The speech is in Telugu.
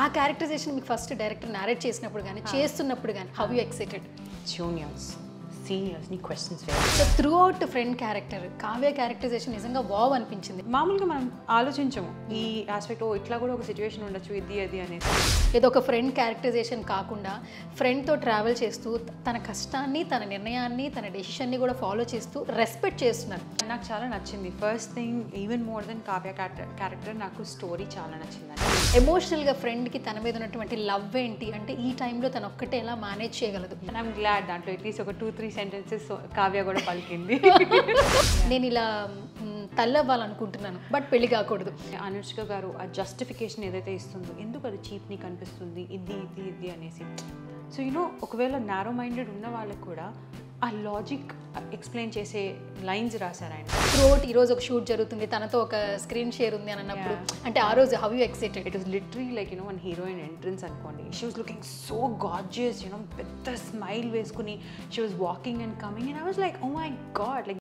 ఆ క్యారెక్టరైజేషన్ మీకు ఫస్ట్ డైరెక్టర్ నారేట్ చేసినప్పుడు కానీ చేస్తున్నప్పుడు కానీ how you excited juniors seniors నీ క్వశ్చన్స్ వేరే so throughout friend character Kavya characterization నిజంగా వావ్ అనిపించింది మామూలుగా మనం ఆలోచించము ఈ ఆస్పెక్ట్ ఓ ఇట్లా కూడా ఒక సిచ్యువేషన్ ఉండొచ్చు ఇది అది అనేసి ఏదో ఒక ఫ్రెండ్ క్యారెక్టరైజేషన్ కాకుండా ఫ్రెండ్తో ట్రావెల్ చేస్తూ తన కష్టాన్ని తన నిర్ణయాన్ని తన డెసిషన్ని కూడా ఫాలో చేస్తూ రెస్పెక్ట్ చేస్తున్నారు నాకు చాలా నచ్చింది first thing even more then Kavya character నాకు స్టోరీ చాలా నచ్చింది ఎమోషనల్గా ఫ్రెండ్కి తన మీద ఉన్నటువంటి లవ్ ఏంటి అంటే ఈ టైంలో తను ఒక్కటే ఎలా మేనేజ్ చేయగలదు అండ్ ఐమ్ గ్లాడ్ దాంట్లో అట్లీస్ట్ ఒక టూ త్రీ సెంటెన్సెస్ కావ్య కూడా పలికింది నేను ఇలా మ్, తల్లి అవ్వాలనుకుంటున్నాను బట్ పెళ్లి కాకూడదు అనుష్క గారు ఆ జస్టిఫికేషన్ ఏదైతే ఇస్తుందో ఎందుకు అది చీప్ నీకు అనిపిస్తుంది ఇది ఇది ఇది అనేసి సో యూనో ఒకవేళ నారో మైండెడ్ ఉన్న వాళ్ళకి కూడా ఆ లాజిక్ ఎక్స్ప్లెయిన్ చేసే లైన్స్ రాశారు ఆయన త్రూఅవుట్ ఈ రోజు ఒక షూట్ జరుగుతుంది తనతో ఒక స్క్రీన్ షేర్ ఉంది అని అన్నప్పుడు అంటే ఆ రోజు how you excited it was literally like you know one heroine entrance అనుకోండి she was looking so gorgeous you know పెద్ద స్మైల్ వేసుకుని she was walking and coming and I was like oh my God like